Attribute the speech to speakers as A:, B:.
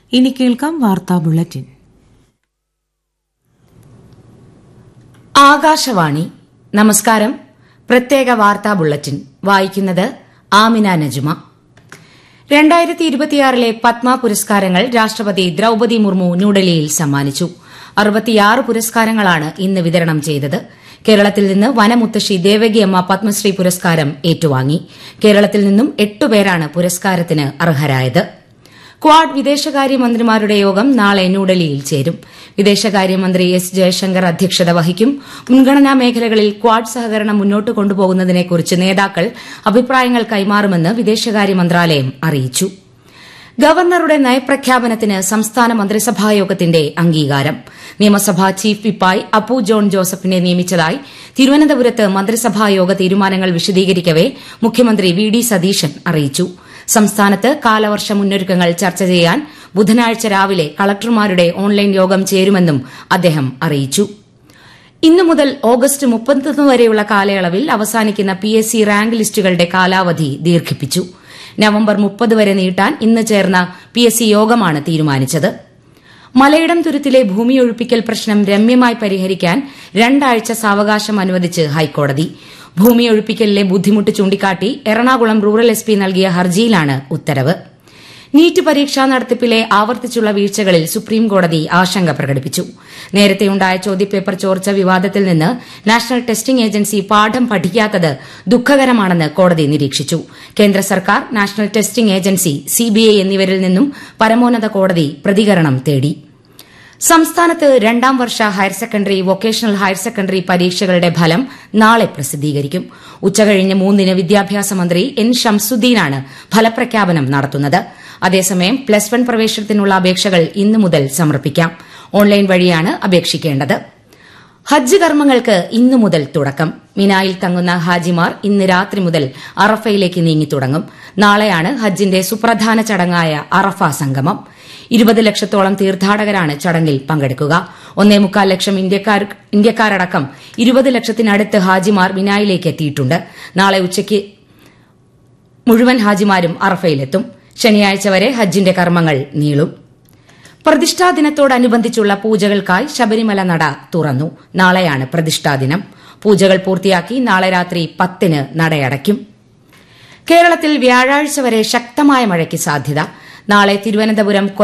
A: ഇനി കേൾക്കാം വാർത്താ ബുള്ളറ്റിൻ
B: ആകാശവാണി നമസ്കാരം പ്രത്യേക വാർത്താ ബുള്ളറ്റിൻ വായിക്കുന്നത് ആമിന നജുമ രണ്ടായിരത്തി ഇരുപത്തിയാറിലെ പത്മ പുരസ്കാരങ്ങൾ രാഷ്ട്രപതി ദ്രൌപതി മുർമു ന്യൂഡൽഹിയിൽ സമ്മാനിച്ചു അറുപത്തിയാറ് പുരസ്കാരങ്ങളാണ് ഇന്ന് വിതരണം ചെയ്തത് കേരളത്തിൽ നിന്ന് വനമുത്തശ്ശി ദേവകിയമ്മ പത്മശ്രീ പുരസ്കാരം ഏറ്റുവാങ്ങി കേരളത്തിൽ നിന്നും എട്ടുപേരാണ് പുരസ്കാരത്തിന് അർഹരായത് ക്വാഡ് വിദേശകാര്യമന്ത്രിമാരുടെ യോഗം നാളെ ന്യൂഡൽഹിയിൽ ചേരും വിദേശകാര്യമന്ത്രി എസ് ജയശങ്കർ അധ്യക്ഷത വഹിക്കും മുൻഗണനാ മേഖലകളിൽ ക്വാഡ് സഹകരണം മുന്നോട്ട് കൊണ്ടുപോകുന്നതിനെക്കുറിച്ച് നേതാക്കൾ അഭിപ്രായങ്ങൾ കൈമാറുമെന്ന് വിദേശകാര്യ മന്ത്രാലയം അറിയിച്ചു ഗവർണറുടെ നയപ്രഖ്യാപനത്തിന് സംസ്ഥാന മന്ത്രിസഭായോഗത്തിന്റെ അംഗീകാരം നിയമസഭാ ചീഫ് വിപ്പായി അപ്പു ജോൺ ജോസഫിനെ നിയമിച്ചതായി തിരുവനന്തപുരത്ത് മന്ത്രിസഭായോഗ തീരുമാനങ്ങൾ വിശദീകരിക്കവെ മുഖ്യമന്ത്രി വി ഡി സതീശൻ അറിയിച്ചു സംസ്ഥാനത്ത് കാലവർഷ മുന്നൊരുക്കങ്ങൾ ചർച്ച ചെയ്യാൻ ബുധനാഴ്ച രാവിലെ കളക്ടർമാരുടെ ഓൺലൈൻ യോഗം ചേരുമെന്നും അദ്ദേഹം അറിയിച്ചു ഇന്നു മുതൽ ഓഗസ്റ്റ് മുപ്പത്തൊന്ന് വരെയുള്ള കാലയളവിൽ അവസാനിക്കുന്ന പി എസ് സി റാങ്ക് ലിസ്റ്റുകളുടെ കാലാവധി ദീർഘിപ്പിച്ചു നവംബർ മുപ്പത് വരെ നീട്ടാൻ ഇന്ന് ചേർന്ന പി എസ് സി യോഗമാണ് തീരുമാനിച്ചത് മലയിടം തുരുത്തിലെ ഭൂമിയൊഴിപ്പിക്കൽ പ്രശ്നം രമ്യമായി പരിഹരിക്കാൻ രണ്ടാഴ്ച സാവകാശം അനുവദിച്ച് ഹൈക്കോടതി ഭൂമിയൊഴിപ്പിക്കലിലെ ബുദ്ധിമുട്ട് ചൂണ്ടിക്കാട്ടി എറണാകുളം റൂറൽ എസ് പി നൽകിയ ഹർജിയിലാണ് ഉത്തരവ് നീറ്റ് പരീക്ഷാ നടത്തിപ്പിലെ ആവർത്തിച്ചുള്ള വീഴ്ചകളിൽ സുപ്രീംകോടതി ആശങ്ക പ്രകടിപ്പിച്ചു നേരത്തെയുണ്ടായ ചോദ്യപേപ്പർ ചോർച്ച വിവാദത്തിൽ നിന്ന് നാഷണൽ ടെസ്റ്റിംഗ് ഏജൻസി പാഠം പഠിക്കാത്തത് ദുഃഖകരമാണെന്ന് കോടതി നിരീക്ഷിച്ചു കേന്ദ്ര സർക്കാർ നാഷണൽ ടെസ്റ്റിംഗ് ഏജൻസി സിബിഐ എന്നിവരിൽ നിന്നും പരമോന്നത കോടതി പ്രതികരണം തേടി സംസ്ഥാനത്ത് രണ്ടാം വർഷ higher secondary vocational higher secondary പരീക്ഷകളുടെ ഫലം നാളെ പ്രസിദ്ധീകരിക്കും ഉച്ചകഴിഞ്ഞ് മൂന്നിന് വിദ്യാഭ്യാസ മന്ത്രി എൻ ഷംസുദ്ദീനാണ് ഫലപ്രഖ്യാപനം നടത്തുന്നത് അതേസമയം പ്ലസ് വൺ പ്രവേശനത്തിനുള്ള അപേക്ഷകൾ ഇന്നു മുതൽ സമർപ്പിക്കാം ഓൺലൈൻ വഴിയാണ് അപേക്ഷിക്കേണ്ടത് ഹജ്ജ് കർമ്മങ്ങൾക്ക് ഇന്നു മുതൽ തുടക്കം മിനായിൽ തങ്ങുന്ന ഹാജിമാർ ഇന്ന് രാത്രി മുതൽ അറഫയിലേക്ക് നീങ്ങിത്തുടങ്ങും നാളെയാണ് ഹജ്ജിന്റെ സുപ്രധാന ചടങ്ങായ അറഫ സംഗമം ഇരുപത് ലക്ഷത്തോളം തീർത്ഥാടകരാണ് ചടങ്ങിൽ പങ്കെടുക്കുക ഒന്നേ മുക്കാൽ ലക്ഷം ഇന്ത്യക്കാരടക്കം ഇരുപത് ലക്ഷത്തിനടുത്ത് ഹാജിമാർ മിനായിലേക്ക് എത്തിയിട്ടുണ്ട് നാളെ ഉച്ചയ്ക്ക് മുഴുവൻ ഹാജിമാരും അറഫയിലെത്തും ശനിയാഴ്ച വരെ ഹജ്ജിന്റെ കർമ്മങ്ങൾ നീളും പ്രതിഷ്ഠാ ദിനത്തോടനുബന്ധിച്ചുള്ള പൂജകൾക്കായി ശബരിമല നട തുറന്നു നാളെയാണ് പ്രതിഷ്ഠാ ദിനം പൂജകൾ പൂർത്തിയാക്കി നാളെ രാത്രി പത്തിന് നടയടയ്ക്കും കേരളത്തിൽ വ്യാഴാഴ്ച വരെ ശക്തമായ മഴയ്ക്ക് സാധ്യത നാളെ തിരുവനന്തപുരം